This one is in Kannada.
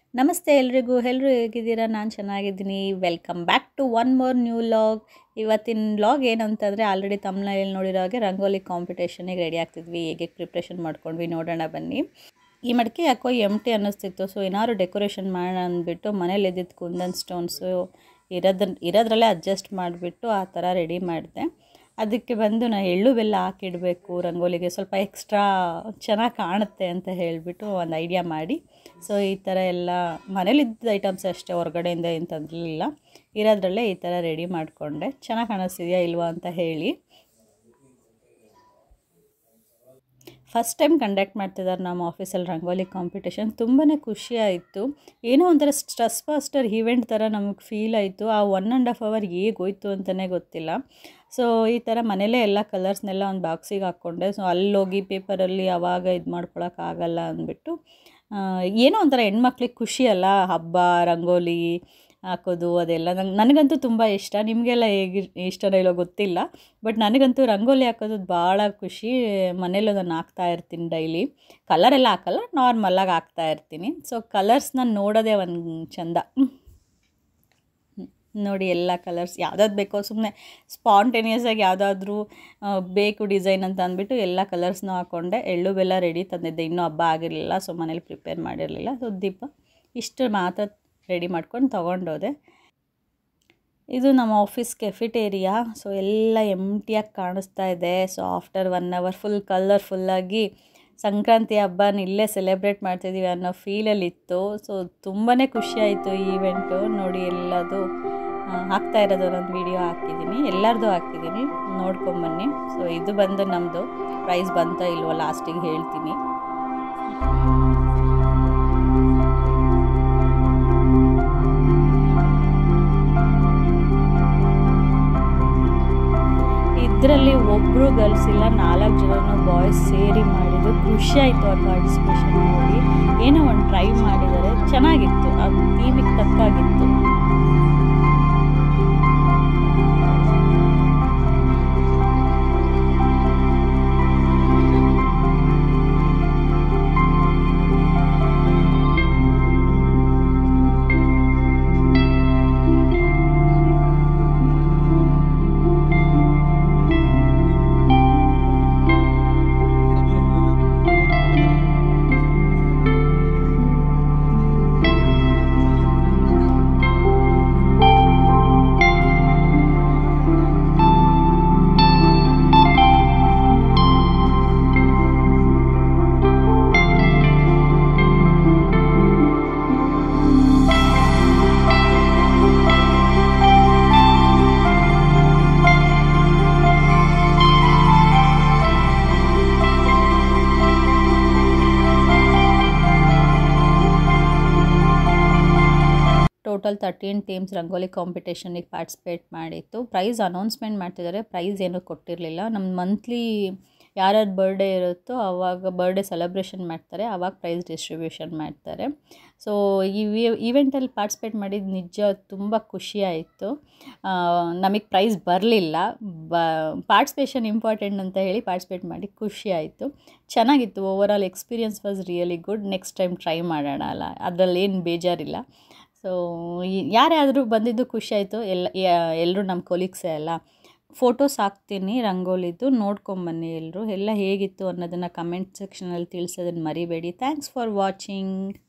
ನಮಸ್ತೆ ಎಲ್ರಿಗೂ ಎಲ್ಲರೂ ಹೇಗಿದ್ದೀರಾ ನಾನು ಚೆನ್ನಾಗಿದ್ದೀನಿ welcome back to one more new vlog ಇವತ್ತಿನ ಲಾಗ್ ಏನಂತಂದರೆ ಆಲ್ರೆಡಿ ತಮ್ಮನಲ್ಲಿ ನೋಡಿರೋ ಹಾಗೆ ರಂಗೋಲಿ ಕಾಂಪಿಟೇಷನಿಗೆ ರೆಡಿ ಆಗ್ತಿದ್ವಿ ಹೇಗೆ ಪ್ರಿಪ್ರೇಷನ್ ಮಾಡ್ಕೊಂಡ್ವಿ ನೋಡೋಣ ಬನ್ನಿ ಈ ಮಡಿಕೆ ಯಾಕೋ ಎಮ್ಟಿ ಅನ್ನಿಸ್ತಿತ್ತು ಸೊ ಏನಾದ್ರು ಡೆಕೋರೇಷನ್ ಮಾಡೋಣ ಅಂದ್ಬಿಟ್ಟು ಮನೇಲಿ ಇದ್ದಿದ್ದು ಕುಂದನ್ ಸ್ಟೋನ್ಸು ಇರೋದನ್ನ ಇರೋದ್ರಲ್ಲೇ ಅಡ್ಜಸ್ಟ್ ಮಾಡಿಬಿಟ್ಟು ಆ ಥರ ರೆಡಿ ಮಾಡಿದೆ ಅದಕ್ಕೆ ಬಂದು ನಾನು ಎಳ್ಳು ಬೆಲ್ಲ ಹಾಕಿಡಬೇಕು ರಂಗೋಲಿಗೆ ಸ್ವಲ್ಪ ಎಕ್ಸ್ಟ್ರಾ ಚೆನ್ನಾಗಿ ಕಾಣುತ್ತೆ ಅಂತ ಹೇಳಿಬಿಟ್ಟು ಒಂದು ಐಡಿಯಾ ಮಾಡಿ ಸೊ ಈ ಥರ ಎಲ್ಲ ಮನೇಲಿದ್ದ ಐಟಮ್ಸ್ ಅಷ್ಟೇ ಹೊರಗಡೆಯಿಂದ ಏನು ತಂದಿರಲಿಲ್ಲ ಇರೋದ್ರಲ್ಲೇ ಈ ಥರ ರೆಡಿ ಮಾಡಿಕೊಂಡೆ ಚೆನ್ನಾಗಿ ಕಾಣಿಸ್ತಿದೆಯಾ ಇಲ್ವಾ ಅಂತ ಹೇಳಿ ಫಸ್ಟ್ ಟೈಮ್ ಕಂಡಕ್ಟ್ ಮಾಡ್ತಿದ್ದಾರೆ ನಮ್ಮ ಆಫೀಸಲ್ಲಿ ರಂಗೋಲಿ ಕಾಂಪಿಟೇಷನ್ ತುಂಬಾ ಖುಷಿ ಆಯಿತು ಏನೋ ಒಂಥರ ಸ್ಟ್ರೆಸ್ ಫಾಸ್ಟರ್ ಈವೆಂಟ್ ಥರ ನಮಗೆ ಫೀಲ್ ಆಯಿತು ಆ ಒನ್ ಆ್ಯಂಡ್ ಹಾಫ್ ಅವರ್ ಹೇಗೆ ಹೋಯ್ತು ಅಂತಲೇ ಗೊತ್ತಿಲ್ಲ ಸೊ ಈ ಥರ ಮನೇಲೇ ಎಲ್ಲ ಕಲರ್ಸ್ನೆಲ್ಲ ಒಂದು ಬಾಕ್ಸಿಗೆ ಹಾಕ್ಕೊಂಡೆ ಸೊ ಅಲ್ಲೋಗಿ ಪೇಪರಲ್ಲಿ ಅವಾಗ ಇದು ಮಾಡ್ಕೊಳಕ್ಕಾಗಲ್ಲ ಅಂದ್ಬಿಟ್ಟು ಏನೋ ಒಂಥರ ಹೆಣ್ಮಕ್ಳಿಗೆ ಖುಷಿ ಅಲ್ಲ ಹಬ್ಬ ರಂಗೋಲಿ ಹಾಕೋದು ಅದೆಲ್ಲ ನಂಗೆ ನನಗಂತೂ ತುಂಬ ಇಷ್ಟ ನಿಮಗೆಲ್ಲ ಹೇಗೆ ಇಷ್ಟನೋ ಇಲ್ಲೋ ಗೊತ್ತಿಲ್ಲ ಬಟ್ ನನಗಂತೂ ರಂಗೋಲಿ ಹಾಕೋದು ಭಾಳ ಖುಷಿ ಮನೇಲಿ ನಾನು ಹಾಕ್ತಾ ಇರ್ತೀನಿ ಡೈಲಿ ಕಲರೆಲ್ಲ ಹಾಕಲ್ಲ ನಾರ್ಮಲಾಗಿ ಹಾಕ್ತಾ ಇರ್ತೀನಿ ಸೊ ಕಲರ್ಸ್ನ ನೋಡೋದೇ ಒಂದು ಚಂದ ನೋಡಿ ಎಲ್ಲ ಕಲರ್ಸ್ ಯಾವ್ದಾದ್ರು ಬೇಕೋ ಸುಮ್ಮನೆ ಸ್ಪಾಂಟೇನಿಯಸ್ ಆಗಿ ಯಾವುದಾದ್ರೂ ಬೇಕು ಡಿಸೈನ್ ಅಂತ ಅಂದ್ಬಿಟ್ಟು ಎಲ್ಲ ಕಲರ್ಸ್ನೂ ಹಾಕ್ಕೊಂಡೆ ಎಳ್ಳು ಬೆಲ್ಲ ರೆಡಿ ತಂದಿದ್ದೆ ಇನ್ನೂ ಹಬ್ಬ ಆಗಿರಲಿಲ್ಲ ಸೊ ಮನೇಲಿ ಪ್ರಿಪೇರ್ ಮಾಡಿರಲಿಲ್ಲ ಸೊ ದೀಪ ಇಷ್ಟು ಮಾತ್ರ ರೆಡಿ ಮಾಡ್ಕೊಂಡು ತೊಗೊಂಡೋದೆ ಇದು ನಮ್ಮ ಆಫೀಸ್ ಕೆಫಿಟೇರಿಯಾ ಸೊ ಎಲ್ಲ ಎಂಟಿಯಾಗಿ ಕಾಣಿಸ್ತಾ ಇದೆ so after one hour full ಕಲರ್ಫುಲ್ಲಾಗಿ ಸಂಕ್ರಾಂತಿ ಹಬ್ಬನ ಇಲ್ಲೇ ಸೆಲೆಬ್ರೇಟ್ ಮಾಡ್ತಿದ್ದೀವಿ ಅನ್ನೋ ಫೀಲಲ್ಲಿತ್ತು ಸೊ ತುಂಬಾ ಖುಷಿ ಆಯಿತು ಈ ಈವೆಂಟು ನೋಡಿ ಎಲ್ಲದು ಹಾಕ್ತಾ ಇರೋದು ಒಂದೊಂದು ವೀಡಿಯೋ ಹಾಕಿದ್ದೀನಿ ಎಲ್ಲರದು ಹಾಕಿದ್ದೀನಿ ನೋಡ್ಕೊಂಬನ್ನಿ ಸೊ ಇದು ಬಂದು ನಮ್ಮದು ಪ್ರೈಸ್ ಬಂತ ಇಲ್ವೋ ಲಾಸ್ಟಿಗೆ ಹೇಳ್ತೀನಿ ಇದರಲ್ಲಿ ಒಬ್ಬರು ಗರ್ಲ್ಸ್ ಇಲ್ಲ ನಾಲ್ಕು ಜನನು ಬಾಯ್ಸ್ ಸೇರಿ ಮಾಡಿದ್ದು ಖುಷಿ ಆಯಿತು ಆ ಪಾರ್ಟಿಸಿಪೇಷನ್ ನೋಡಿ ಏನೋ ಒಂದು ಟ್ರೈ ಮಾಡಿದ್ದಾರೆ ಚೆನ್ನಾಗಿತ್ತು ಆ ಥೀಮಿಗೆ ತಕ್ಕಾಗಿತ್ತು ಟೋಟಲ್ ತರ್ಟೀನ್ ಟೀಮ್ಸ್ ರಂಗೋಲಿ ಕಾಂಪಿಟೇಷನಿಗೆ ಪಾರ್ಟಿಸಿಪೇಟ್ ಮಾಡಿತ್ತು ಪ್ರೈಸ್ ಅನೌನ್ಸ್ಮೆಂಟ್ ಮಾಡ್ತಿದ್ದಾರೆ ಪ್ರೈಸ್ ಏನೂ ಕೊಟ್ಟಿರಲಿಲ್ಲ ನಮ್ಮ ಮಂತ್ಲಿ ಯಾರ್ಯಾರು ಬರ್ಡೇ ಇರುತ್ತೋ ಆವಾಗ ಬರ್ಡೇ ಸೆಲೆಬ್ರೇಷನ್ ಮಾಡ್ತಾರೆ ಆವಾಗ ಪ್ರೈಸ್ ಡಿಸ್ಟ್ರಿಬ್ಯೂಷನ್ ಮಾಡ್ತಾರೆ ಸೊ ಈ ಈವೆಂಟಲ್ಲಿ ಪಾರ್ಟಿಸಿಪೇಟ್ ಮಾಡಿದ್ದು ನಿಜ ತುಂಬ ಖುಷಿ ಆಯಿತು ನಮಗೆ ಪ್ರೈಸ್ ಬರಲಿಲ್ಲ ಬ ಪಾರ್ಟಿಸಿಪೇಷನ್ ಇಂಪಾರ್ಟೆಂಟ್ ಅಂತ ಹೇಳಿ ಪಾರ್ಟಿಸಿಪೇಟ್ ಮಾಡಿ ಖುಷಿ ಆಯಿತು ಚೆನ್ನಾಗಿತ್ತು overall experience was really good next time try ಮಾಡೋಣ ಅಲ್ಲ ಅದರಲ್ಲಿ ಏನು ಬೇಜಾರಿಲ್ಲ ಸೊ ಯಾರ್ಯಾದರೂ ಬಂದಿದ್ದು ಖುಷಿ ಆಯಿತು ಎಲ್ಲ ಎಲ್ಲರೂ ನಮ್ಮ ಕೊಲೀಗ್ಸೇ ಅಲ್ಲ ಫೋಟೋಸ್ ಹಾಕ್ತೀನಿ ರಂಗೋಲಿದ್ದು ನೋಡ್ಕೊಂಬನ್ನಿ ಎಲ್ಲರೂ ಎಲ್ಲ ಹೇಗಿತ್ತು ಅನ್ನೋದನ್ನು ಕಮೆಂಟ್ ಸೆಕ್ಷನಲ್ಲಿ ತಿಳಿಸೋದನ್ನು ಮರಿಬೇಡಿ ಥ್ಯಾಂಕ್ಸ್ ಫಾರ್ ವಾಚಿಂಗ್